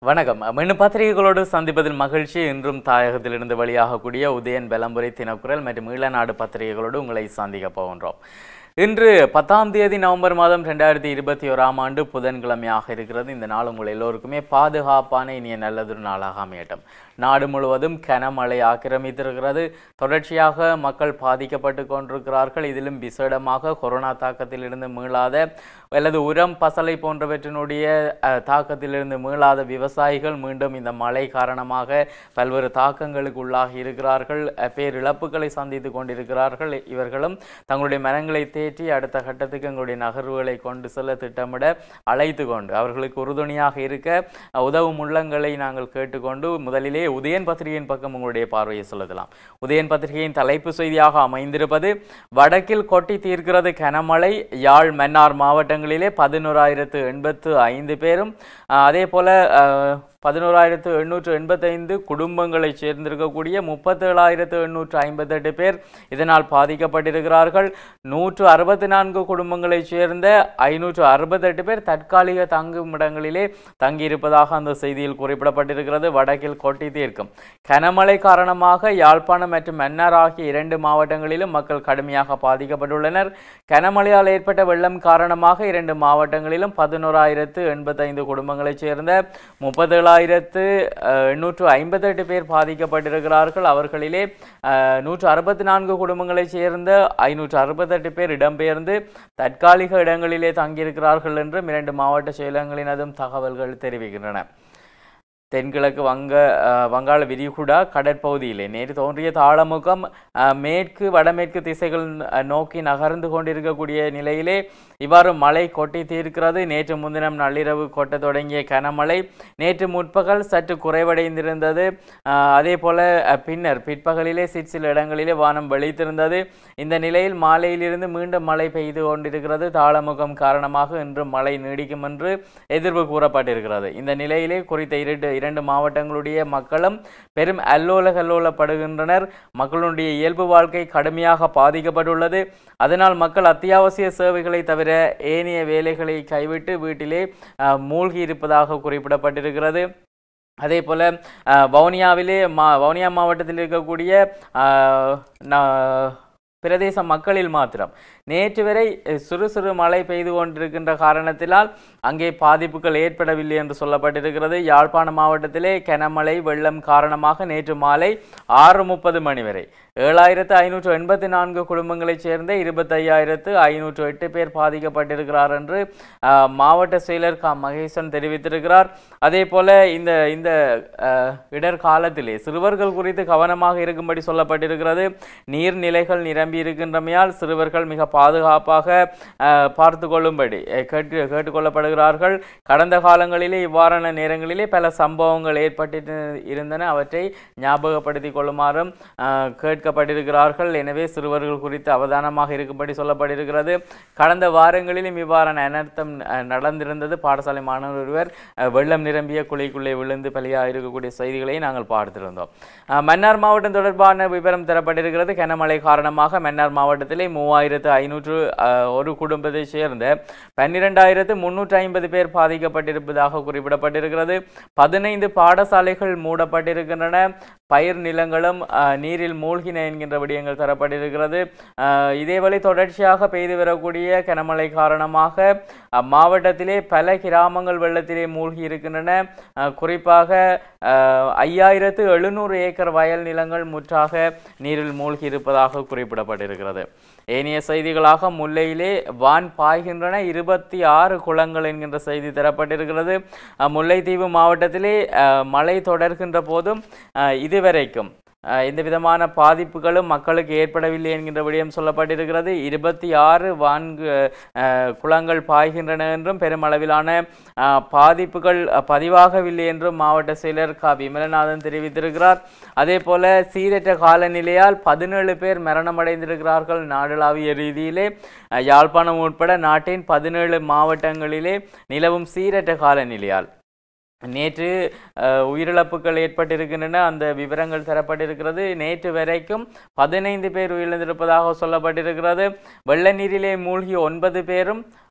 வணக்கம் மின்னு பத்திரிகைகளோடு சந்திப்பதில் மகிழ்ச்சி இன்றும் தாயகத்திலிருந்து வெளியாகக்கூடிய உதயன் பெலம்புரை தினக்குரல் மற்றும் ஈழநாடு பத்திரிகைகளோடு உங்களை சந்திக்க போகின்றோம் இன்று பத்தாம் தேதி நவம்பர் மாதம் ரெண்டாயிரத்தி இருபத்தி ஓராம் ஆண்டு புதன்கிழமையாக இருக்கிறது இந்த நாள் உங்கள் எல்லோருக்குமே பாதுகாப்பான இனிய நல்லதொரு நாளாக அமையட்டும் நாடு முழுவதும் கனமழை ஆக்கிரமித்திருக்கிறது தொடர்ச்சியாக மக்கள் பாதிக்கப்பட்டு கொண்டிருக்கிறார்கள் இதிலும் விசேடமாக கொரோனா தாக்கத்திலிருந்து மீளாத அல்லது உரம் பசலை போன்றவற்றினுடைய அஹ், தாக்கத்திலிருந்து மீளாத விவசாயிகள் மீண்டும் இந்த மழை காரணமாக பல்வேறு தாக்கங்களுக்கு உள்ளாகி இருக்கிறார்கள் அஹ், பேரிழப்புகளை சந்தித்து கொண்டிருக்கிறார்கள் இவர்களும் தங்களுடைய மனங்களை தேற்றி அடுத்த கட்டத்துக்கு எங்களுடைய நகர்வுகளை கொண்டு செல்ல திட்டமிட அழைத்து கொண்டு அவர்களுக்கு உறுதுணையாக இருக்க அஹ், உதவும் உள்ளங்களை நாங்கள் கேட்டுக்கொண்டு முதலிலே உதயன் பத்திரிகையின் பக்கம் உங்களுடைய பார்வையை செலுத்தலாம் உதயன் பத்திரிகையின் தலைப்பு செய்தியாக அமைந்திருப்பது வடக்கில் கொட்டி தீர்க்கிறது கனமழை யாழ் மன்னார் மாவட்டங்களிலே பதினோராயிரத்து எண்பத்து ஐந்து பேரும் அஹ், அதே போல அஹ், பதினோராயிரத்து எண்ணூற்று எண்பத்தைந்து குடும்பங்களைச் சேர்ந்திருக்கக்கூடிய முப்பத்தேழாயிரத்து எண்ணூற்று ஐம்பத்தெட்டு பேர் இதனால் பாதிக்கப்பட்டிருக்கிறார்கள் நூற்று அறுபத்தி நான்கு குடும்பங்களைச் சேர்ந்த ஐநூற்று அறுபத்தெட்டு பேர் தற்காலிக தங்குமிடங்களிலே தங்கியிருப்பதாக அந்த செய்தியில் குறிப்பிடப்பட்டிருக்கிறது வடக்கில் கொட்டி தீர்க்கும் கனமழை காரணமாக யாழ்ப்பாணம் மற்றும் மன்னார் ஆகிய இரண்டு மாவட்டங்களிலும் மக்கள் கடுமையாக பாதிக்கப்பட்டுள்ளனர் கனமழையால் ஏற்பட்ட வெள்ளம் காரணமாக இரண்டு மாவட்டங்களிலும் பதினோராயிரத்து எண்பத்தைந்து குடும்பங்களைச் சேர்ந்த முப்பத்தேழாயிரத்து எண்ணூற்று ஐம்பத்தெட்டு பேர் பாதிக்கப்பட்டிருக்கிறார்கள் அவர்களிலே அஹ், நூற்று அறுபத்தி நான்கு குடும்பங்களைச் சேர்ந்த ஐநூற்று அறுபத்தெட்டு பேர் இடம்பெயர்ந்து தற்காலிக இடங்களிலே தங்கியிருக்கிறார்கள் என்றும் இரண்டு மாவட்ட செயலகங்களினதும் தகவல்கள் தெரிவிக்கின்றன தென்கிழக்கு வங்க அஹ், வங்காள விரிகுடா கடற்பகுதியிலே நேற்று தோன்றிய தாளமுகம் அஹ், மேற்கு வடமேற்கு திசைகள் அஹ், நோக்கி நகர்ந்து கொண்டிருக்கக்கூடிய நிலையிலே இவ்வாறு மழை கொட்டி தீர்க்கிறது நேற்று முன்தினம் நள்ளிரவு கொட்ட தொடங்கிய கனமழை நேற்று முற்பகல் சற்று குறைவடைந்திருந்தது அஹ், அதே போல அஹ், பின்னர் பிற்பகலிலே சிற்சில சில இடங்களிலே வானம் வெளித்திருந்தது இந்த நிலையில் மாலையிலிருந்து மீண்டும் மழை பெய்து கொண்டிருக்கிறது தாளமுகம் காரணமாக இன்று மழை நீடிக்கும் என்று எதிர்வு கூறப்பட்டிருக்கிறது இந்த நிலையிலே குறித்த இரண்டு இரண்டு மாவட்டங்களுடைய மக்களும் பெரும் அல்லோல கல்லோலப்படுகின்றனர் மக்களுடைய இயல்பு வாழ்க்கை கடுமையாக பாதிக்கப்பட்டுள்ளது அதனால் மக்கள் அத்தியாவசிய சேவைகளை தவிர ஏனைய வேலைகளை கைவிட்டு வீட்டிலே அஹ், மூழ்கி இருப்பதாக குறிப்பிடப்பட்டிருக்கிறது அதே போல் வவுனியாவிலே மா வவுனியா மாவட்டத்தில் இருக்கக்கூடிய அஹ், ந- பிரதேச மக்களில் மாத்திரம் நேற்று வரை அஹ், சிறு சிறு மழை பெய்து கொண்டிருக்கின்ற காரணத்தினால் அங்கே பாதிப்புகள் ஏற்படவில்லை என்று சொல்லப்பட்டிருக்கிறது யாழ்ப்பாண மாவட்டத்திலே கனமழை வெள்ளம் காரணமாக நேற்று மாலை ஆறு முப்பது மணி வரை ஏழாயிரத்து ஐநூற்று எண்பத்தி நான்கு குடும்பங்களைச் சேர்ந்த இருபத்தையாயிரத்து ஐநூற்று எட்டு பேர் பாதிக்கப்பட்டிருக்கிறார் என்று அஹ், மாவட்ட செயலர் கா மகேசன் தெரிவித்திருக்கிறார் அதே போல இந்த இந்த அஹ், இடர் காலத்திலே சிறுவர்கள் குறித்து கவனமாக இருக்கும்படி சொல்லப்பட்டிருக்கிறது நீர்நிலைகள் நிரம்பி இருக்கின்றமையால் சிறுவர்கள் மிக பாதுகாப்பாக அஹ், பார்த்து கொள்ளும்படி அஹ், கேட்டு கேட்டுக்கொள்ளப்படுகிறார்கள் கடந்த காலங்களிலே இவ்வாறான நேரங்களிலே பல சம்பவங்கள் ஏற்பட்டு இருந்தன அவற்றை ஞாபகப்படுத்திக் கொள்ளுமாறும் அஹ், கேட்கப்பட்டிருக்கிறார்கள் எனவே சிறுவர்கள் குறித்து அவதானமாக இருக்கும்படி சொல்லப்பட்டிருக்கிறது கடந்த வாரங்களிலும் இவ்வாறான அனர்த்தம் அஹ், நடந்திருந்தது பாடசாலை மாணவர் ஒருவர் அஹ், வெள்ளம் நிரம்பிய குழிக்குள்ளே விழுந்து பலியாக இருக்கக்கூடிய செய்திகளை நாங்கள் பார்த்திருந்தோம் அஹ், மன்னார் மாவட்டம் தொடர்பான விவரம் தரப்பட்டிருக்கிறது கனமழை காரணமாக மன்னார் மாவட்டத்திலே மூவாயிரத்து ஐநூற்று அஹ், ஒரு குடும்பத்தைச் சேர்ந்த பன்னிரெண்டாயிரத்து முன்னூற்று ஐம்பது பேர் பாதிக்கப்பட்டிருப்பதாக குறிப்பிடப்பட்டிருக்கிறது பதினைந்து பாடசாலைகள் மூடப்பட்டிருக்கின்றன பயிர் நிலங்களும் அஹ், நீரில் மூழ்கின என்கின்ற விடயங்கள் தரப்பட்டிருக்கிறது அஹ், இதேவேளை தொடர்ச்சியாக பெய்து வரக்கூடிய கனமழை காரணமாக அம்மாவட்டத்திலே பல கிராமங்கள் வெள்ளத்திலே மூழ்கி இருக்கின்றன அஹ், குறிப்பாக அஹ், ஐயாயிரத்து எழுநூறு ஏக்கர் வயல் நிலங்கள் முற்றாக நீரில் மூழ்கி இருப்பதாக குறிப்பிடப்பட்டிருக்கிறது ஏனைய செய்திகளாக முல்லையிலே வான் பாய்கின்றன இருபத்தி ஆறு குளங்கள் என்கின்ற செய்தி தரப்பட்டிருக்கிறது அஹ், முல்லைத்தீவு மாவட்டத்திலே அஹ், மழை தொடர்கின்ற போதும் அஹ், இதுவரைக்கும் அஹ், எந்த விதமான பாதிப்புகளும் மக்களுக்கு ஏற்படவில்லை என்கின்ற விடயம் சொல்லப்பட்டிருக்கிறது இருபத்தி ஆறு வான்கு அஹ், குளங்கள் பாய்கின்றன என்றும் பெருமளவிலான அஹ், பாதிப்புகள் அஹ், பதிவாகவில்லை என்றும் மாவட்ட செயலர் க விமலநாதன் தெரிவித்திருக்கிறார் அதே போல சீரற்ற காலநிலையால் பதினேழு பேர் மரணமடைந்திருக்கிறார்கள் நாடளாவிய ரீதியிலே அஹ், யாழ்ப்பாணம் உட்பட நாட்டின் பதினேழு மாவட்டங்களிலே நிலவும் சீரற்ற காலநிலையால் நேற்று அஹ், உயிரிழப்புகள் ஏற்பட்டிருக்கின்றன அந்த விவரங்கள் தரப்பட்டிருக்கிறது நேற்று வரைக்கும் பதினைந்து பேர் உயிரிழந்திருப்பதாக சொல்லப்பட்டிருக்கிறது வெள்ள நீரிலே மூழ்கி ஒன்பது பேரும்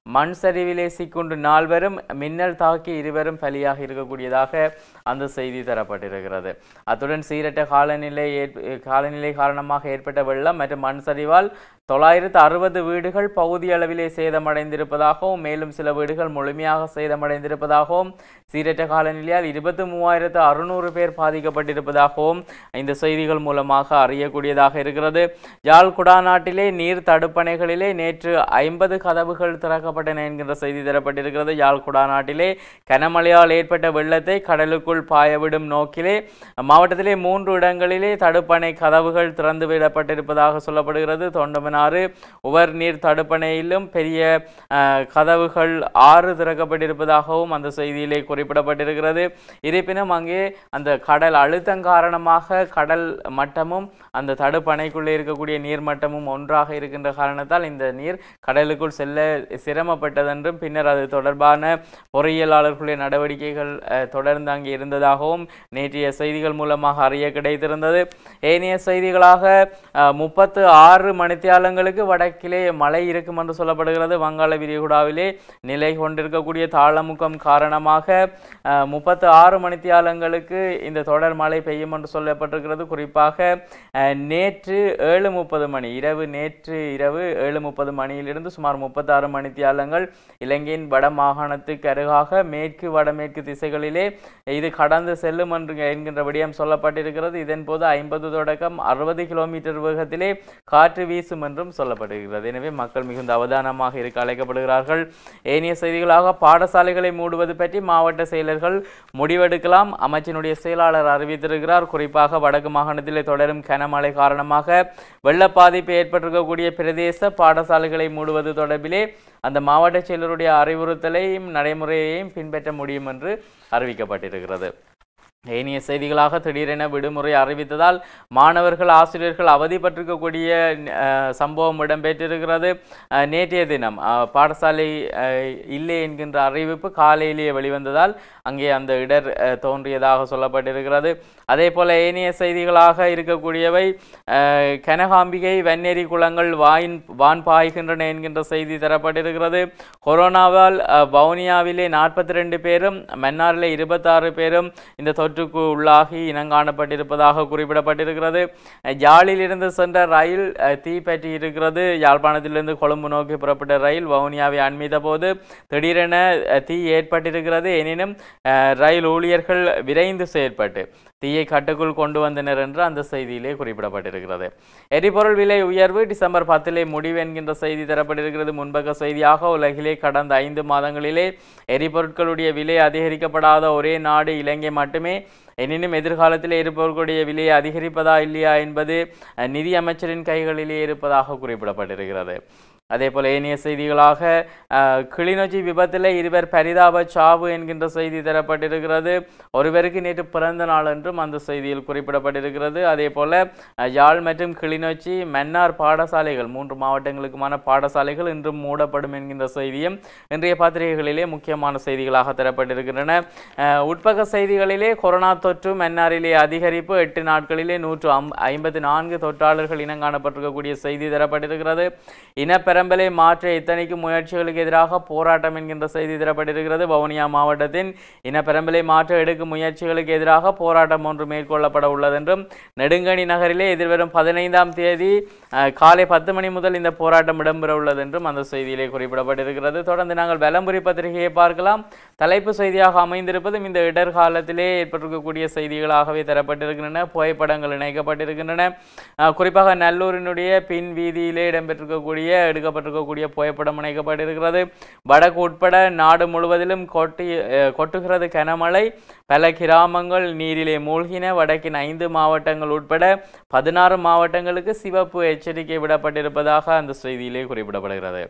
மண் சரிவிலே சிக்குண்டு நால்வரும் மின்னல் தாக்கி இருவரும் பலியாக இருக்கக்கூடியதாக அந்த செய்தி தரப்பட்டிருக்கிறது அத்துடன் சீரற்ற காலநிலை ஏற்ப- காலநிலை காரணமாக ஏற்பட்ட வெள்ளம் மற்றும் மண் சரிவால் தொள்ளாயிரத்து அறுபது வீடுகள் பகுதி அளவிலே சேதமடைந்திருப்பதாகவும் மேலும் சில வீடுகள் முழுமையாக சேதமடைந்திருப்பதாகவும் சீரற்ற காலநிலையால் இருபத்தி மூவாயிரத்து அறுநூறு பேர் பாதிக்கப்பட்டிருப்பதாகவும் இந்த செய்திகள் மூலமாக அறியக்கூடியதாக இருக்கிறது யாழ் குடாநாட்டிலே நீர் தடுப்பணைகளிலே நேற்று ஐம்பது கதவுகள் திறக்கப்பட்டன என்கின்ற செய்தி தரப்பட்டிருக்கிறது யாழ் குடாநாட்டிலே கனமழையால் ஏற்பட்ட வெள்ளத்தை கடலுக்குள் பாயவிடும் நோக்கிலே மாவட்டத்திலே மூன்று இடங்களிலே தடுப்பணை கதவுகள் திறந்து விடப்பட்டிருப்பதாக சொல்லப்படுகிறது தொண்டமனாறு உவர் நீர் தடுப்பணையிலும் பெரிய அஹ், கதவுகள் ஆறு திறக்கப்பட்டிருப்பதாகவும் அந்த செய்தியிலே குறிப்பிடப்பட்டிருக்கிறது இருப்பினும் அங்கே அந்த கடல் அழுத்தம் காரணமாக கடல் மட்டமும் அந்த தடுப்பணைக்குள்ளே இருக்கக்கூடிய நீர் மட்டமும் ஒன்றாக இருக்கின்ற காரணத்தால் இந்த நீர் கடலுக்குள் செல்ல சிரமப்பட்டதென்றும் பின்னர் அது தொடர்பான பொறியியலாளர்களுடைய நடவடிக்கைகள் அஹ், தொடர்ந்து அங்கே இருந்ததாகவும் நேற்றைய செய்திகள் மூலமாக அறிய கிடைத்திருந்தது ஏனைய செய்திகளாக முப்பத்து ஆறு மணித்தியாலங்களுக்கு வடக்கிலே மழை இருக்கும் என்று சொல்லப்படுகிறது வங்காள விரிகுடாவிலே நிலை கொண்டிருக்கக்கூடிய தாளமுகம் காரணமாக முப்பத்து ஆறு மணித்தியாலங்களுக்கு இந்த தொடர் மழை பெய்யும் என்று சொல்லப்பட்டிருக்கிறது குறிப்பாக அஹ், நேற்று ஏழு முப்பது மணி இரவு நேற்று இரவு ஏழு முப்பது மணியிலிருந்து சுமார் முப்பத்தாறு மணித்தியாலங்கள் இலங்கையின் வட மாகாணத்துக்கு அருகாக மேற்கு வடமேற்கு திசைகளிலே இது கடந்து செல்லும் என்று என்கின்ற விடயம் சொல்லப்பட்டிருக்கிறது இதன் போது ஐம்பது தொடக்கம் அறுபது கிலோமீட்டர் வேகத்திலே காற்று வீசும் என்றும் சொல்லப்படுகிறது எனவே மக்கள் மிகுந்த அவதானமாக இருக்க அழைக்கப்படுகிறார்கள் ஏனைய செய்திகளாக பாடசாலைகளை மூடுவது பற்றி மாவட்ட செயலர்கள் முடிவெடுக்கலாம் அமைச்சினுடைய செயலாளர் அறிவித்திருக்கிறார் குறிப்பாக வடக்கு மாகாணத்திலே தொடரும் கனமழை காரணமாக வெள்ள பாதிப்பு ஏற்பட்டிருக்கக்கூடிய பிரதேச பாடசாலைகளை மூடுவது தொடர்பிலே அந்த மாவட்ட செயலருடைய அறிவுறுத்தலையும் நடைமுறையையும் பின்பற்ற முடியும் என்று அறிவிக்கப்பட்டிருக்கிறது ஏனைய செய்திகளாக திடீரென விடுமுறை அறிவித்ததால் மாணவர்கள் ஆசிரியர்கள் அவதிப்பட்டிருக்கக்கூடிய அஹ், சம்பவம் இடம்பெற்றிருக்கிறது அஹ், நேற்றைய தினம் அஹ், பாடசாலை அஹ், இல்லை என்கின்ற அறிவிப்பு காலையிலேயே வெளிவந்ததால் அங்கே அந்த இடர் அஹ், தோன்றியதாக சொல்லப்பட்டிருக்கிறது அதே போல ஏனைய செய்திகளாக இருக்கக்கூடியவை அஹ், கனகாம்பிகை வெண்ணெறி குளங்கள் வாயின் வான் பாய்கின்றன என்கின்ற செய்தி தரப்பட்டிருக்கிறது கொரோனாவால் அஹ், வவுனியாவிலே நாற்பத்தி ரெண்டு பேரும் மன்னாரிலே இருபத்தாறு பேரும் இந்த தொற்றுக்கு உள்ளாகி இனங்காணப்பட்டிருப்பதாக குறிப்பிடப்பட்டிருக்கிறது அஹ், யாழிலிருந்து சென்ற ரயில் அஹ், தீ பற்றி இருக்கிறது யாழ்ப்பாணத்திலிருந்து கொழும்பு நோக்கி புறப்பட்ட ரயில் வவுனியாவை அண்மித்த போது திடீரென அஹ், தீ ஏற்பட்டிருக்கிறது எனினும் அஹ், ரயில் ஊழியர்கள் விரைந்து செயற்பட்டு தீயை கட்டுக்குள் கொண்டு வந்தனர் என்று அந்த செய்தியிலே குறிப்பிடப்பட்டிருக்கிறது எரிபொருள் விலை உயர்வு டிசம்பர் பத்திலே முடிவு என்கின்ற செய்தி தரப்பட்டிருக்கிறது முன்பக்க செய்தியாக உலகிலே கடந்த ஐந்து மாதங்களிலே எரிபொருட்களுடைய விலை அதிகரிக்கப்படாத ஒரே நாடு இலங்கை மட்டுமே எனினும் எதிர்காலத்தில் எரிபொருட்களுடைய விலையை அதிகரிப்பதா இல்லையா என்பது அஹ், நிதி அமைச்சரின் கைகளிலே இருப்பதாக குறிப்பிடப்பட்டிருக்கிறது அதே போல ஏனைய செய்திகளாக அஹ், கிளிநொச்சி விபத்தில் இருவர் பரிதாப சாவு என்கின்ற செய்தி தரப்பட்டிருக்கிறது ஒருவருக்கு நேற்று பிறந்த நாள் என்றும் அந்த செய்தியில் குறிப்பிடப்பட்டிருக்கிறது அதே போல அஹ், யாழ் மற்றும் கிளிநொச்சி மன்னார் பாடசாலைகள் மூன்று மாவட்டங்களுக்குமான பாடசாலைகள் இன்றும் மூடப்படும் என்கின்ற செய்தியும் இன்றைய பத்திரிகைகளிலே முக்கியமான செய்திகளாக தரப்பட்டிருக்கின்றன அஹ், உட்பக்க செய்திகளிலே கொரோனா தொற்று மன்னாரிலே அதிகரிப்பு எட்டு நாட்களிலே நூற்று அம் ஐம்பத்தி நான்கு தொற்றாளர்கள் இனங்காணப்பட்டிருக்கக்கூடிய செய்தி தரப்பட்டிருக்கிறது இனப்பெரம்பலை மாற்ற இத்தனைக்கும் முயற்சிகளுக்கு எதிராக போராட்டம் என்கின்ற செய்தி தரப்பட்டிருக்கிறது வவுனியா மாவட்டத்தின் இனப்பெரம்பலை மாற்ற எடுக்கும் முயற்சிகளுக்கு எதிராக போராட்டம் ஒன்று மேற்கொள்ளப்பட உள்ளதென்றும் நெடுங்கணி நகரிலே எதிர்வரும் பதினைந்தாம் தேதி அஹ், காலை பத்து மணி முதல் இந்த போராட்டம் இடம்பெற உள்ளது என்றும் அந்த செய்தியிலே குறிப்பிடப்பட்டிருக்கிறது தொடர்ந்து நாங்கள் வலம்புரி பத்திரிகையை பார்க்கலாம் தலைப்பு செய்தியாக அமைந்திருப்பதும் இந்த இடர்காலத்திலே ஏற்பட்டிருக்கக்கூடிய செய்திகளாகவே தரப்பட்டிருக்கின்றன புகைப்படங்கள் இணைக்கப்பட்டிருக்கின்றன அஹ், குறிப்பாக நல்லூரினுடைய பின் வீதியிலே இடம்பெற்றிருக்கக்கூடிய எடுக்கப்பட்டிருக்கக்கூடிய புகைப்படம் இணைக்கப்பட்டிருக்கிறது வடக்கு உட்பட நாடு முழுவதிலும் கொட்டி அஹ், கொட்டுகிறது கனமழை பல கிராமங்கள் நீரிலே மூழ்கின வடக்கின் ஐந்து மாவட்டங்கள் உட்பட பதினாறு மாவட்டங்களுக்கு சிவப்பு எச்சரிக்கை விடப்பட்டிருப்பதாக அந்த செய்தியிலே குறிப்பிடப்படுகிறது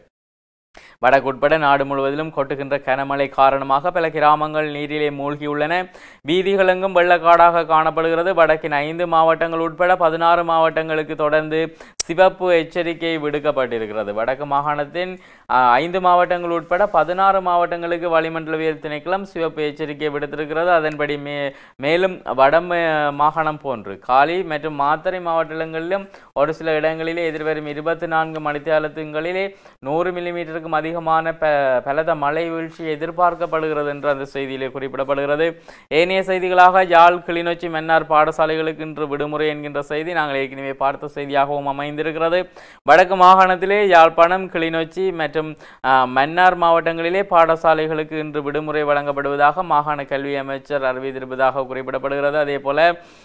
வடக்கு உட்பட நாடு முழுவதிலும் கொட்டுகின்ற கனமழை காரணமாக பல கிராமங்கள் நீரிலே மூழ்கியுள்ளன வீதிகளெங்கும் வெள்ளக்காடாக காணப்படுகிறது வடக்கின் ஐந்து மாவட்டங்கள் உட்பட பதினாறு மாவட்டங்களுக்கு தொடர்ந்து சிவப்பு எச்சரிக்கை விடுக்கப்பட்டிருக்கிறது வடக்கு மாகாணத்தின் அஹ், ஐந்து மாவட்டங்கள் உட்பட பதினாறு மாவட்டங்களுக்கு வளிமண்டலவியல் திணைக்களம் சிவப்பு எச்சரிக்கை விடுத்திருக்கிறது அதன்படி மே மேலும் வட மா- மாகாணம் போன்று காலி மற்றும் மாத்தறை மாவட்டங்களிலும் ஒரு சில இடங்களிலே எதிர்வரும் இருபத்தி நான்கு மணித்தியாலத்துங்களிலே நூறு மில்லிமீட்டருக்கு சென்டிமீட்டருக்கும் அதிகமான ப பலத்த மழை வீழ்ச்சி எதிர்பார்க்கப்படுகிறது என்று அந்த செய்தியிலே குறிப்பிடப்படுகிறது ஏனைய செய்திகளாக யாழ் கிளிநொச்சி மன்னார் பாடசாலைகளுக்கு இன்று விடுமுறை என்கின்ற செய்தி நாங்கள் ஏற்கனவே பார்த்த செய்தியாகவும் அமைந்திருக்கிறது வடக்கு மாகாணத்திலே யாழ்ப்பாணம் கிளிநொச்சி மற்றும் ஆஹ், மன்னார் மாவட்டங்களிலே பாடசாலைகளுக்கு இன்று விடுமுறை வழங்கப்படுவதாக மாகாண கல்வி அமைச்சர் அறிவித்திருப்பதாக குறிப்பிடப்படுகிறது அதே போல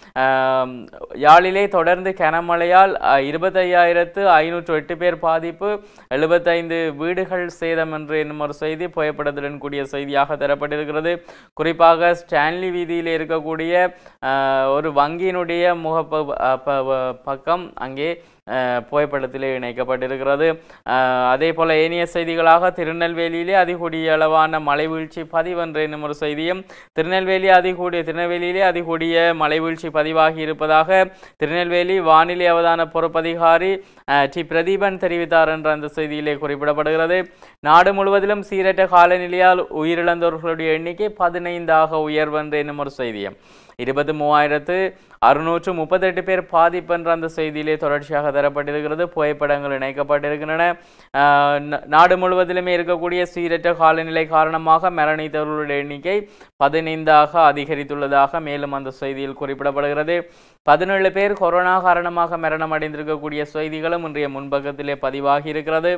ஆம், யாழிலே தொடர்ந்து கனமழையால் அஹ், இருபத்தையாயிரத்து ஐநூற்று எட்டு பேர் பாதிப்பு எழுபத்தைந்து வீடுகள் சேதம் என்று என்னும் ஒரு செய்தி புகைப்படத்துடன் கூடிய செய்தியாக தரப்பட்டிருக்கிறது குறிப்பாக ஸ்டான்லி வீதியில் இருக்கக்கூடிய ஆஹ், ஒரு வங்கியினுடைய முகப்ப அஹ், ப- ப- பக்கம் அங்கே அஹ், புகைப்படத்திலே இணைக்கப்பட்டிருக்கிறது அஹ், அதே போல ஏனைய செய்திகளாக திருநெல்வேலியிலே அதிகூடிய அளவான மழை வீழ்ச்சி பதிவென்று என்னும் ஒரு செய்தியும் திருநெல்வேலி அதிகூடிய திருநெல்வேலியிலே அதிகூடிய மழை வீழ்ச்சி பதிவாகி இருப்பதாக திருநெல்வேலி வானிலை அவதான பொறுப்பதிகாரி அஹ், டி பிரதீபன் தெரிவித்தார் என்ற அந்த செய்தியிலே குறிப்பிடப்படுகிறது நாடு முழுவதிலும் சீரற்ற காலநிலையால் உயிரிழந்தவர்களுடைய எண்ணிக்கை பதினைந்தாக உயர்வென்று என்னும் ஒரு செய்தியும் இருபத்தி மூவாயிரத்து அறுநூற்று முப்பத்தெட்டு பேர் பாதிப்பு என்ற அந்த செய்தியிலே தொடர்ச்சியாக தரப்பட்டிருக்கிறது புகைப்படங்கள் இணைக்கப்பட்டிருக்கின்றன ஆஹ் ந- நாடு முழுவதிலுமே இருக்கக்கூடிய சீரற்ற காலநிலை காரணமாக மரணித்தவர்களுடைய எண்ணிக்கை பதினைந்தாக அதிகரித்துள்ளதாக மேலும் அந்த செய்தியில் குறிப்பிடப்படுகிறது பதினேழு பேர் கொரோனா காரணமாக மரணம் அடைந்திருக்கக்கூடிய செய்திகளும் இன்றைய முன்பக்கத்திலே பதிவாகி இருக்கிறது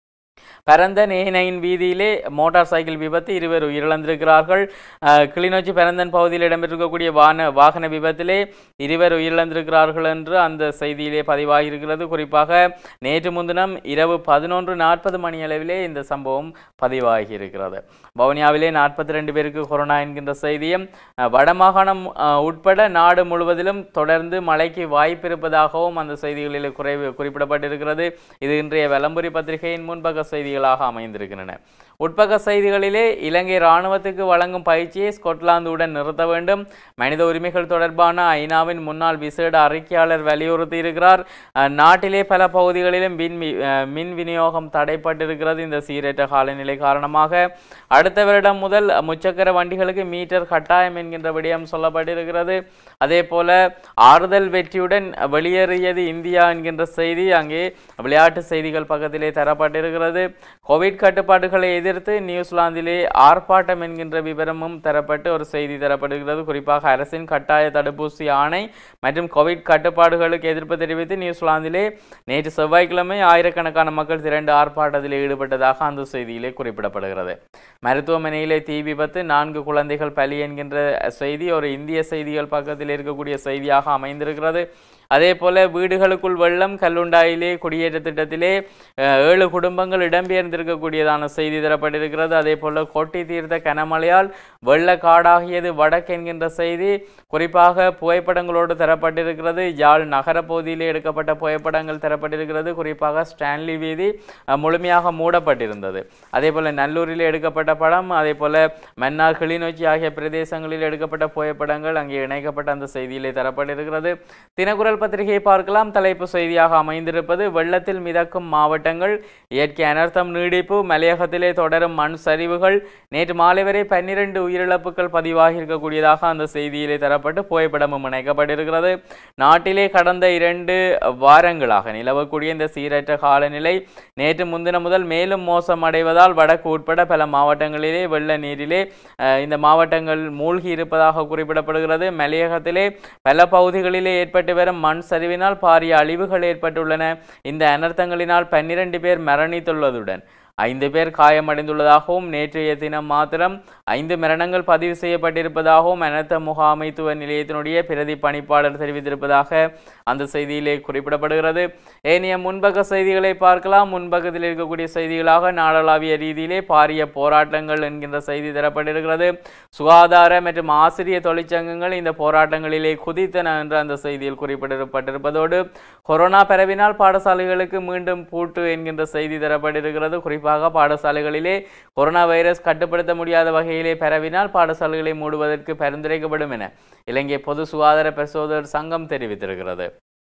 பரந்தன் ஏனையின் வீதியிலே மோட்டார் சைக்கிள் விபத்து இருவர் உயிரிழந்திருக்கிறார்கள் அஹ், கிளிநொச்சி பரந்தன் பகுதியில் இடம்பெற்றிருக்கக்கூடிய வான வாகன விபத்திலே இருவர் உயிரிழந்திருக்கிறார்கள் என்று அந்த செய்தியிலே பதிவாகியிருக்கிறது குறிப்பாக நேற்று முன்தினம் இரவு பதினொன்று நாற்பது மணி அளவிலே இந்த சம்பவம் பதிவாகியிருக்கிறது வவுனியாவிலே நாற்பத்தி ரெண்டு பேருக்கு கொரோனா என்கின்ற செய்தியும் அஹ், வடமாகாணம் அஹ், உட்பட நாடு முழுவதிலும் தொடர்ந்து மழைக்கு வாய்ப்பு இருப்பதாகவும் அந்த செய்திகளில் குறைவு குறிப்பிடப்பட்டிருக்கிறது இது இன்றைய விளம்பரி பத்திரிகையின் முன்பக்க செய்திகளாக அமைந்திருக்கின்றன உட்பக்க செய்திகளிலே இலங்கை இராணுவத்துக்கு வழங்கும் பயிற்சியை ஸ்கொட்லாந்துடன் நிறுத்த வேண்டும் மனித உரிமைகள் தொடர்பான ஐநாவின் முன்னாள் விசேட அறிக்கையாளர் வலியுறுத்தி இருக்கிறார் அஹ், நாட்டிலே பல பகுதிகளிலும் மின் வி- அஹ், மின் விநியோகம் தடைப்பட்டிருக்கிறது இந்த சீரற்ற காலநிலை காரணமாக அடுத்த வருடம் முதல் முச்சக்கர வண்டிகளுக்கு மீட்டர் கட்டாயம் என்கின்ற விடயம் சொல்லப்பட்டிருக்கிறது அதே போல ஆறுதல் வெற்றியுடன் வெளியேறியது இந்தியா என்கின்ற செய்தி அங்கே விளையாட்டு செய்திகள் பக்கத்திலே தரப்பட்டிருக்கிறது கோவிட் கட்டுப்பாடுகளை எதிர்த்து நியூசிலாந்திலே ஆர்ப்பாட்டம் என்கின்ற விவரமும் தரப்பட்டு ஒரு செய்தி தரப்படுகிறது குறிப்பாக அரசின் கட்டாய தடுப்பூசி ஆணை மற்றும் கோவிட் கட்டுப்பாடுகளுக்கு எதிர்ப்பு தெரிவித்து நியூசிலாந்திலே நேற்று செவ்வாய்க்கிழமை ஆயிரக்கணக்கான மக்கள் திரண்டு ஆர்ப்பாட்டத்தில் ஈடுபட்டதாக அந்த செய்தியிலே குறிப்பிடப்படுகிறது மருத்துவமனையிலே தீ விபத்து நான்கு குழந்தைகள் பலி என்கின்ற செய்தி ஒரு இந்திய செய்திகள் பக்கத்தில் இருக்கக்கூடிய செய்தியாக அமைந்திருக்கிறது அதே போல வீடுகளுக்குள் வெள்ளம் கல்லுண்டாயிலே குடியேற்ற திட்டத்திலே அஹ், ஏழு குடும்பங்கள் இடம்பெயர்ந்திருக்கக்கூடியதான செய்தி தரப்பட்டிருக்கிறது அதே போல கொட்டி தீர்த்த கனமழையால் வெள்ளக்காடாகியது வடக்கு என்கின்ற செய்தி குறிப்பாக புகைப்படங்களோடு தரப்பட்டிருக்கிறது யாழ் நகர பகுதியிலே எடுக்கப்பட்ட புகைப்படங்கள் தரப்பட்டிருக்கிறது குறிப்பாக ஸ்டான்லி வீதி அஹ், முழுமையாக மூடப்பட்டிருந்தது அதே போல நல்லூரில் எடுக்கப்பட்ட படம் அதே போல மன்னார் கிளிநொச்சி ஆகிய பிரதேசங்களில் எடுக்கப்பட்ட புகைப்படங்கள் அங்கே இணைக்கப்பட்ட அந்த செய்தியிலே தரப்பட்டிருக்கிறது தினக்குரல் பத்திரிகையை பார்க்கலாம் தலைப்பு செய்தியாக அமைந்திருப்பது வெள்ளத்தில் மிதக்கும் மாவட்டங்கள் இயற்கை அனர்த்தம் நீடிப்பு மலையகத்திலே தொடரும் மண் சரிவுகள் நேற்று மாலை வரை பன்னிரண்டு உயிரிழப்புகள் பதிவாகி இருக்கக்கூடியதாக அந்த செய்தியிலே தரப்பட்டு புகைப்படமும் இணைக்கப்பட்டிருக்கிறது நாட்டிலே கடந்த இரண்டு வாரங்களாக நிலவக்கூடிய இந்த சீரற்ற காலநிலை நேற்று முன்தினம் முதல் மேலும் மோசமடைவதால் வடக்கு உட்பட பல மாவட்டங்களிலே வெள்ள நீரிலே அஹ், இந்த மாவட்டங்கள் மூழ்கி இருப்பதாக குறிப்பிடப்படுகிறது மலையகத்திலே பல பகுதிகளிலே ஏற்பட்டு வரும் மண் சரிவினால் பாரிய அழிவுகள் ஏற்பட்டுள்ளன இந்த அனர்த்தங்களினால் பன்னிரண்டு பேர் மரணித்துள்ளதுடன் ஐந்து பேர் காயமடைந்துள்ளதாகவும் நேற்றைய தினம் மாத்திரம் ஐந்து மரணங்கள் பதிவு செய்யப்பட்டிருப்பதாகவும் அனர்த்த முகாமைத்துவ நிலையத்தினுடைய பிரதி பணிப்பாளர் தெரிவித்திருப்பதாக அந்த செய்தியிலே குறிப்பிடப்படுகிறது ஏனைய முன்பக்க செய்திகளை பார்க்கலாம் முன்பக்கத்தில் இருக்கக்கூடிய செய்திகளாக நாடளாவிய ரீதியிலே பாரிய போராட்டங்கள் என்கின்ற செய்தி தரப்பட்டிருக்கிறது சுகாதார மற்றும் ஆசிரியர் தொழிற்சங்கங்கள் இந்த போராட்டங்களிலே குதித்தன என்று அந்த செய்தியில் குறிப்பிடப்பட்டிருப்பதோடு கொரோனா பரவினால் பாடசாலைகளுக்கு மீண்டும் பூட்டு என்கின்ற செய்தி தரப்பட்டிருக்கிறது குறிப்பாக பாடசாலைகளிலே கொரோனா வைரஸ் கட்டுப்படுத்த முடியாத வகையிலே பரவினால் பாடசாலைகளை மூடுவதற்கு பரிந்துரைக்கப்படும் என இலங்கை பொது சுகாதார பரிசோதகர் சங்கம் தெரிவித்திருக்கிறது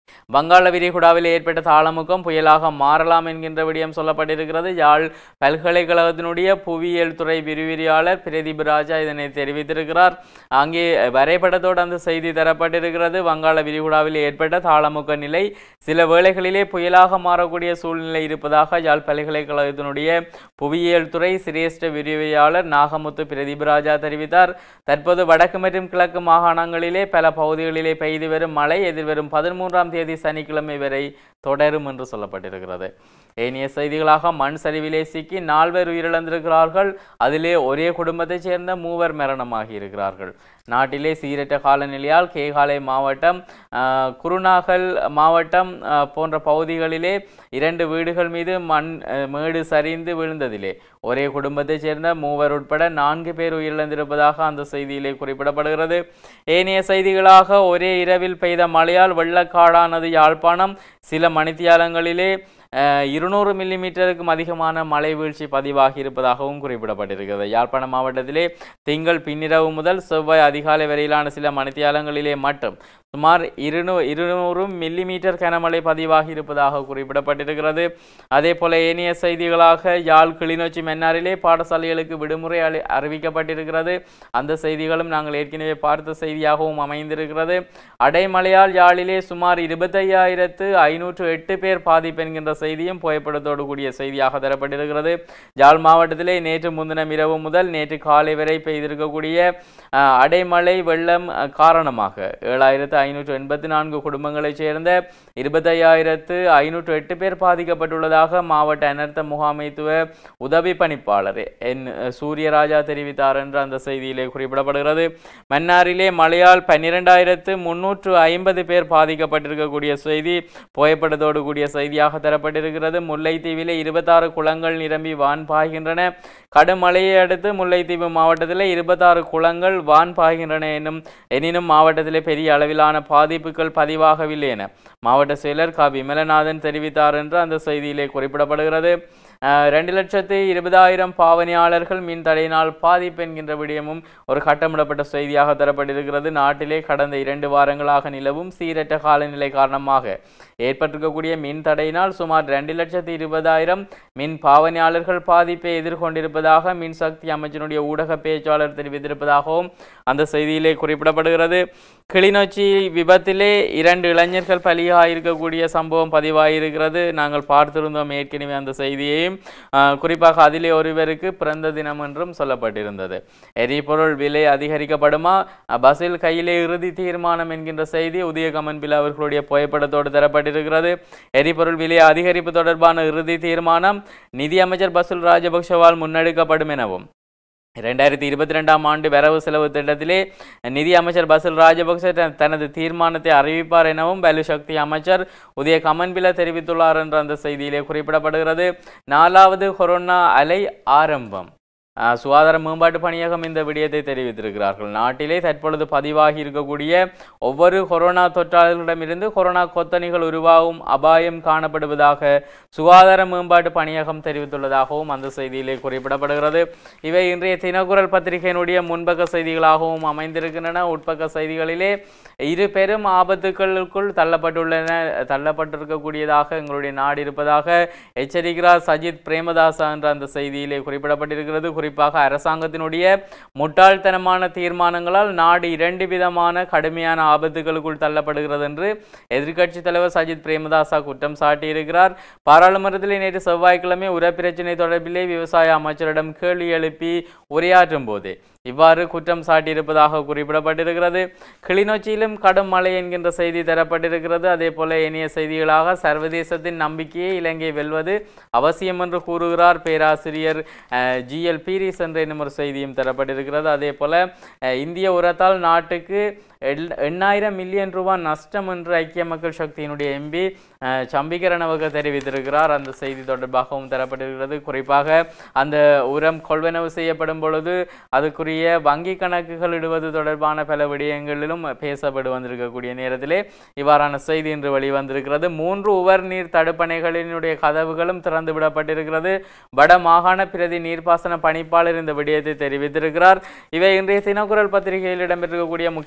வங்காள விரிகுடாவில் ஏற்பட்ட தாளமுகம் புயலாக மாறலாம் என்கின்ற விடயம் சொல்லப்பட்டிருக்கிறது யாழ் பல்கலைக்கழகத்தினுடைய புவியியல் துறை விரிவிரியாளர் பிரதீப் ராஜா இதனை தெரிவித்திருக்கிறார் அங்கே வரைபடத்தோடு அந்த செய்தி தரப்பட்டிருக்கிறது வங்காள விரிகுடாவில் ஏற்பட்ட தாளமுக நிலை சில வேளைகளிலே புயலாக மாறக்கூடிய சூழ்நிலை இருப்பதாக யாழ் பல்கலைக்கழகத்தினுடைய புவியியல் துறை சிரேஷ்ட விரிவியாளர் நாகமுத்து பிரதீப் ராஜா தெரிவித்தார் தற்போது வடக்கு மற்றும் கிழக்கு மாகாணங்களிலே பல பகுதிகளிலே பெய்து வரும் மழை எதிர்வரும் பதிமூன்றாம் தேதி சனிக்கிழமை வரை தொடரும் என்று சொல்லப்பட்டிருக்கிறது ஏனைய செய்திகளாக மண் சரிவிலே சிக்கி நால்வர் உயிரிழந்திருக்கிறார்கள் அதிலே ஒரே குடும்பத்தைச் சேர்ந்த மூவர் மரணமாகி இருக்கிறார்கள் நாட்டிலே சீரற்ற காலநிலையால் கேகாலை மாவட்டம் ஆஹ், குருநாகல் மாவட்டம் ஆஹ், போன்ற பகுதிகளிலே இரண்டு வீடுகள் மீது மண் ஆஹ், மேடு சரிந்து விழுந்ததிலே ஒரே குடும்பத்தைச் சேர்ந்த மூவர் உட்பட நான்கு பேர் உயிரிழந்திருப்பதாக அந்த செய்தியிலே குறிப்பிடப்படுகிறது ஏனைய செய்திகளாக ஒரே இரவில் பெய்த மழையால் வெள்ளக்காடானது யாழ்ப்பாணம் சில மணித்தியாலங்களிலே அஹ், இருநூறு மில்லிமீட்டருக்கும் அதிகமான மழை வீழ்ச்சி பதிவாகி இருப்பதாகவும் குறிப்பிடப்பட்டிருக்கிறது யாழ்ப்பாணம் மாவட்டத்திலே திங்கள் பின்னிரவு முதல் செவ்வாய் அதிகாலை வரையிலான சில மணித்தியாலங்களிலே மட்டும் சுமார் இருநூ இருநூறு மில்லிமீட்டர் கனமழை பதிவாகி இருப்பதாக குறிப்பிடப்பட்டிருக்கிறது அதே போல ஏனைய செய்திகளாக யாழ் கிளிநொச்சி மன்னாரிலே பாடசாலைகளுக்கு விடுமுறை அளி அறிவிக்கப்பட்டிருக்கிறது அந்த செய்திகளும் நாங்கள் ஏற்கனவே பார்த்த செய்தியாகவும் அமைந்திருக்கிறது அடைமழையால் யாழிலே சுமார் இருபத்தையாயிரத்து ஐநூற்று எட்டு பேர் பாதிப்பு என்கின்ற செய்தியும் புகைப்படத்தோடு கூடிய செய்தியாக தரப்பட்டிருக்கிறது யாழ் மாவட்டத்திலே நேற்று முன்தினம் இரவு முதல் நேற்று காலை வரை பெய்திருக்கக்கூடிய அஹ், அடைமழை வெள்ளம் அஹ், காரணமாக ஏழாயிரத்து ஐநூற்று எண்பத்தி நான்கு குடும்பங்களைச் சேர்ந்த இருபத்தையாயிரத்து ஐநூற்று எட்டு பேர் பாதிக்கப்பட்டுள்ளதாக மாவட்ட அனர்த்த முகாமைத்துவ உதவி பணிப்பாளர் என் சூரியராஜா தெரிவித்தார் என்று அந்த செய்தியிலே குறிப்பிடப்படுகிறது மன்னாரிலே மழையால் பன்னிரெண்டாயிரத்து முன்னூற்று ஐம்பது பேர் பாதிக்கப்பட்டிருக்கக்கூடிய செய்தி புகைப்படத்தோடு கூடிய செய்தியாக தரப்பட்டிருக்கிறது முல்லைத்தீவிலே இருபத்தாறு குளங்கள் நிரம்பி வான் பாய்கின்றன கடும் மழையை அடுத்து முல்லைத்தீவு மாவட்டத்திலே இருபத்தாறு குளங்கள் வான் பாய்கின்றன எனும் எனினும் மாவட்டத்திலே பெரிய அளவிலான பாதிப்புகள் பதிவாகவில்லை என மாவட்ட செயலர் க விமலநாதன் தெரிவித்தார் என்று அந்த செய்தியிலே குறிப்பிடப்படுகிறது அஹ், ரெண்டு லட்சத்து இருபதாயிரம் பாவனையாளர்கள் மின் தடையினால் பாதிப்பு என்கின்ற விடயமும் ஒரு கட்டமிடப்பட்ட செய்தியாக தரப்பட்டிருக்கிறது நாட்டிலே கடந்த இரண்டு வாரங்களாக நிலவும் சீரற்ற காலநிலை காரணமாக ஏற்பட்டிருக்கக்கூடிய மின் தடையினால் சுமார் ரெண்டு லட்சத்து இருபதாயிரம் மின் பாவனையாளர்கள் பாதிப்பை எதிர்கொண்டிருப்பதாக மின்சக்தி அமைச்சனுடைய ஊடக பேச்சாளர் தெரிவித்திருப்பதாகவும் அந்த செய்தியிலே குறிப்பிடப்படுகிறது கிளிநொச்சி விபத்திலே இரண்டு இளைஞர்கள் பலியாக இருக்கக்கூடிய சம்பவம் பதிவாகியிருக்கிறது நாங்கள் பார்த்திருந்தோம் ஏற்கனவே அந்த செய்தியையும் ஆஹ், குறிப்பாக அதிலே ஒருவருக்கு பிறந்த தினம் என்றும் சொல்லப்பட்டிருந்தது எரிபொருள் விலை அதிகரிக்கப்படுமா அஹ், பஸ்ஸில் கையிலே இறுதி தீர்மானம் என்கின்ற செய்தி உதயகமன் பில் அவர்களுடைய புகைப்படத்தோடு தரப்பட்டிருக்கிறது எரிபொருள் விலை அதிகரிப்பு தொடர்பான இறுதி தீர்மானம் நிதியமைச்சர் பசுல் ராஜபக்ஷவால் முன்னெடுக்கப்படும் எனவும் இரண்டாயிரத்தி இருபத்தி ரெண்டாம் ஆண்டு வரவு செலவு திட்டத்திலே நிதி அமைச்சர் பசில் ராஜபக்ச த- தனது தீர்மானத்தை அறிவிப்பார் எனவும் வேலு சக்தி அமைச்சர் உதய கமன்பில தெரிவித்துள்ளார் என்ற அந்த செய்தியிலே குறிப்பிடப்படுகிறது நாலாவது கொரோனா அலை ஆரம்பம் அஹ், சுகாதார மேம்பாட்டு பணியகம் இந்த விடயத்தை தெரிவித்திருக்கிறார்கள் நாட்டிலே தற்பொழுது பதிவாகி இருக்கக்கூடிய ஒவ்வொரு கொரோனா தொற்றாளர்களிடமிருந்து கொரோனா கொத்தணிகள் உருவாகும் அபாயம் காணப்படுவதாக சுகாதார மேம்பாட்டு பணியகம் தெரிவித்துள்ளதாகவும் அந்த செய்தியிலே குறிப்பிடப்படுகிறது இவை இன்றைய தினக்குரல் பத்திரிகையினுடைய முன்பக்க செய்திகளாகவும் அமைந்திருக்கின்றன உட்பக்க செய்திகளிலே இரு பெரும் ஆபத்துக்களுக்குள் தள்ளப்பட்டுள்ளன தள்ளப்பட்டிருக்கக்கூடியதாக எங்களுடைய நாடு இருப்பதாக எச்சரிக்கிறார் சஜித் பிரேமதாசா என்ற அந்த செய்தியிலே குறிப்பிடப்பட்டிருக்கிறது குறிப்பாக அரசாங்கத்தினுடைய முட்டாள்தனமான தீர்மானங்களால் நாடு இரண்டு விதமான கடுமையான ஆபத்துகளுக்குள் தள்ளப்படுகிறது என்று எதிர்க்கட்சித் தலைவர் சஜித் பிரேமதாசா குற்றம் சாட்டியிருக்கிறார் பாராளுமன்றத்திலே நேற்று செவ்வாய்க்கிழமை உரப்பிரச்சினை தொடர்பிலே விவசாய அமைச்சரிடம் கேள்வி எழுப்பி உரையாற்றும் போது இவ்வாறு குற்றம் சாட்டியிருப்பதாக குறிப்பிடப்பட்டிருக்கிறது கிளிநொச்சியிலும் கடும் மழை என்கின்ற செய்தி தரப்பட்டிருக்கிறது அதே போல இனிய செய்திகளாக சர்வதேசத்தின் நம்பிக்கையை இலங்கை வெல்வது அவசியம் என்று கூறுகிறார் பேராசிரியர் ஜி எல் பீரிஸ் என்ற இன்னும் ஒரு செய்தியும் தரப்பட்டிருக்கிறது அதே போல அஹ், இந்திய உரத்தால் நாட்டுக்கு எள்- எண்ணாயிரம் மில்லியன் ரூபாய் நஷ்டம் என்று ஐக்கிய மக்கள் சக்தியினுடைய எம்பி சம்பிகரணவக தெரிவித்திருக்கிறார் அந்த செய்தி தொடர்பாகவும் தரப்பட்டிருக்கிறது குறிப்பாக அந்த உரம் கொள்வனவு செய்யப்படும் பொழுது அதுக்குரிய வங்கி கணக்குகள் இடுவது தொடர்பான பல விடயங்களிலும் பேசப்படு வந்திருக்கக்கூடிய நேரத்திலே இவ்வாறான செய்தி இன்று வெளிவந்திருக்கிறது மூன்று உவர் நீர் தடுப்பணைகளினுடைய கதவுகளும் திறந்து விடப்பட்டிருக்கிறது வட மாகாண பிரதி நீர்ப்பாசன பணிப்பாளர் இந்த விடயத்தை தெரிவித்திருக்கிறார் இவை இன்றைய தினக்குரல் பத்திரிகையில் இடம்பெற்றிருக்கக்கூடிய முக்கியமான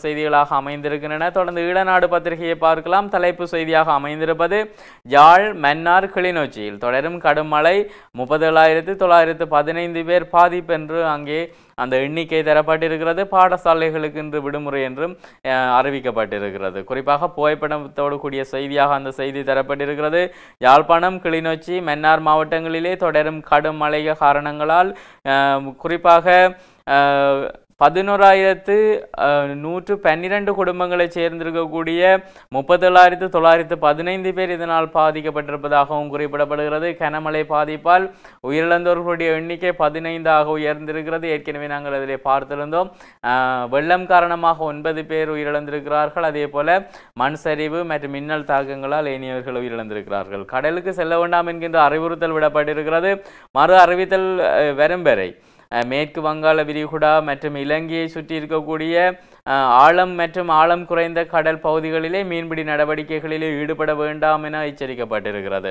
செய்திகளாக அமைந்திருக்கின்றன தொடர்ந்து ஈழநாடு பத்திரிகையை பார்க்கலாம் தலைப்பு செய்தியாக அமைந்திருப்பது யாழ் மன்னார் கிளிநொச்சியில் தொடரும் கடும் மழை முப்பத்தேழாயிரத்து தொள்ளாயிரத்து பதினைந்து பேர் பாதிப்பு என்று அங்கே அந்த எண்ணிக்கை தரப்பட்டிருக்கிறது பாடசாலைகளுக்கு இன்று விடுமுறை என்றும் அஹ், அறிவிக்கப்பட்டிருக்கிறது குறிப்பாக புகைப்படத்தோடு கூடிய செய்தியாக அந்த செய்தி தரப்பட்டிருக்கிறது யாழ்ப்பாணம் கிளிநொச்சி மன்னார் மாவட்டங்களிலே தொடரும் கடும் மழை காரணங்களால் அஹ், குறிப்பாக அஹ், பதினோராயிரத்து அஹ், நூற்று பன்னிரண்டு குடும்பங்களைச் சேர்ந்திருக்கக்கூடிய முப்பத்தேழாயிரத்து தொள்ளாயிரத்து பதினைந்து பேர் இதனால் பாதிக்கப்பட்டிருப்பதாகவும் குறிப்பிடப்படுகிறது கனமழை பாதிப்பால் உயிரிழந்தவர்களுடைய எண்ணிக்கை பதினைந்தாக உயர்ந்திருக்கிறது ஏற்கனவே நாங்கள் அதிலே பார்த்திருந்தோம் அஹ், வெள்ளம் காரணமாக ஒன்பது பேர் உயிரிழந்திருக்கிறார்கள் அதே போல மண் சரிவு மற்றும் மின்னல் தாக்கங்களால் ஏனையவர்கள் உயிரிழந்திருக்கிறார்கள் கடலுக்கு செல்ல வேண்டாம் என்கின்ற அறிவுறுத்தல் விடப்பட்டிருக்கிறது மறு அறிவித்தல் அஹ், வரும் வரை அஹ், மேற்கு வங்காள விரிகுடா மற்றும் இலங்கையை சுற்றி இருக்கக்கூடிய அஹ், ஆழம் மற்றும் ஆழம் குறைந்த கடல் பகுதிகளிலே மீன்பிடி நடவடிக்கைகளிலே ஈடுபட வேண்டாம் என எச்சரிக்கப்பட்டிருக்கிறது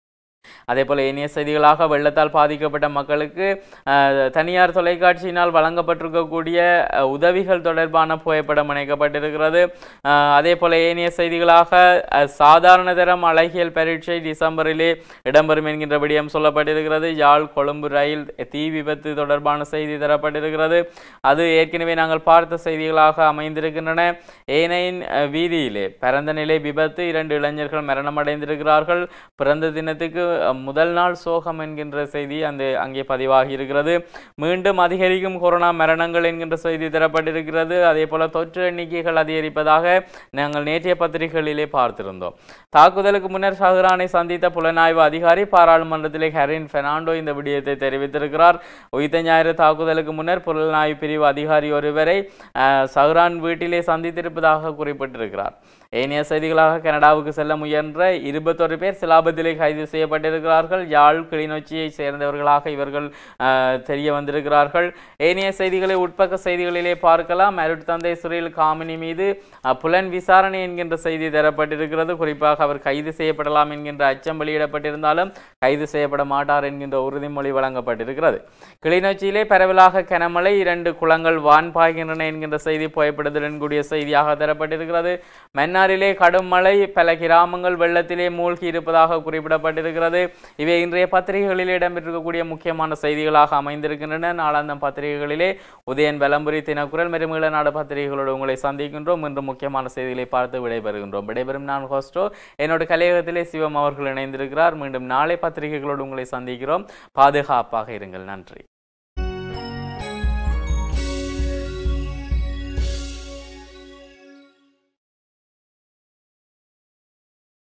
அதே போல இனிய செய்திகளாக வெள்ளத்தால் பாதிக்கப்பட்ட மக்களுக்கு அஹ், தனியார் தொலைக்காட்சியினால் வழங்கப்பட்டிருக்கக்கூடிய அஹ், உதவிகள் தொடர்பான புகைப்படம் இணைக்கப்பட்டிருக்கிறது அஹ், அதே போல ஏனைய செய்திகளாக அஹ், சாதாரண தரம் அழகியல் பரீட்சை டிசம்பரிலே இடம்பெறும் என்கின்ற விடயம் சொல்லப்பட்டிருக்கிறது யாழ் கொழும்பு ரயில் தீ விபத்து தொடர்பான செய்தி தரப்பட்டிருக்கிறது அது ஏற்கனவே நாங்கள் பார்த்த செய்திகளாக அமைந்திருக்கின்றன ஏனையின் அஹ், வீதியிலே பரந்த நிலை விபத்து இரண்டு இளைஞர்கள் மரணமடைந்திருக்கிறார்கள் பிறந்த தினத்துக்கு அஹ், முதல் நாள் சோகம் என்கின்ற செய்தி அந்த அங்கே பதிவாகி இருக்கிறது மீண்டும் அதிகரிக்கும் கொரோனா மரணங்கள் என்கின்ற செய்தி தரப்பட்டிருக்கிறது அதே போல தொற்று எண்ணிக்கைகள் அதிகரிப்பதாக நாங்கள் நேற்றைய பத்திரிகைகளிலே பார்த்திருந்தோம் தாக்குதலுக்கு முன்னர் ஷஹ்ரானை சந்தித்த புலனாய்வு அதிகாரி பாராளுமன்றத்திலே ஹெரின் பெர்னாண்டோ இந்த விடயத்தை தெரிவித்திருக்கிறார் உயிர்த்த ஞாயிறு தாக்குதலுக்கு முன்னர் புலனாய்வு பிரிவு அதிகாரி ஒருவரை அஹ், ஷஹ்ரான் வீட்டிலே சந்தித்திருப்பதாக குறிப்பிட்டிருக்கிறார் ஏனைய செய்திகளாக கனடாவுக்கு செல்ல முயன்ற இருபத்தொரு பேர் சிலாபத்திலே கைது செய்யப்பட்டிருக்கிறார்கள் யாழ் கிளிநொச்சியை சேர்ந்தவர்களாக இவர்கள் அஹ், தெரிய வந்திருக்கிறார்கள் ஏனைய செய்திகளை உட்பக்க செய்திகளிலே பார்க்கலாம் அருட்தந்தை சுரேல் காமினி மீது அஹ், புலன் விசாரணை என்கின்ற செய்தி தரப்பட்டிருக்கிறது குறிப்பாக அவர் கைது செய்யப்படலாம் என்கின்ற அச்சம் வெளியிடப்பட்டிருந்தாலும் கைது செய்யப்பட மாட்டார் என்கின்ற உறுதிமொழி வழங்கப்பட்டிருக்கிறது கிளிநொச்சியிலே பரவலாக கனமழை இரண்டு குளங்கள் வான் பாய்கின்றன என்கின்ற செய்தி புகைப்படுத்தலுடன் கூடிய செய்தியாக தரப்பட்டிருக்கிறது மன்னாரிலே கடும் மழை பல கிராமங்கள் வெள்ளத்திலே மூழ்கி இருப்பதாக குறிப்பிடப்பட்டிருக்கிறது இவை இன்றைய பத்திரிகைகளில் இடம்பெற்றிருக்கக்கூடிய முக்கியமான செய்திகளாக அமைந்திருக்கின்றன நாளாந்தம் பத்திரிகைகளிலே உதயன் வெலம்புரி தினக்குரல் மற்றும் ஈழநாடு பத்திரிகைகளோடு உங்களை சந்திக்கின்றோம் இன்று முக்கியமான செய்திகளை பார்த்து விடைபெறுகின்றோம் விடைபெறும் நான் ஹோஸ்டோ என்னோட கலையகத்திலே சிவம் அவர்கள் இணைந்திருக்கிறார் மீண்டும் நாளை பத்திரிகைகளோடு உங்களை சந்திக்கிறோம் பாதுகாப்பாக இருங்கள் நன்றி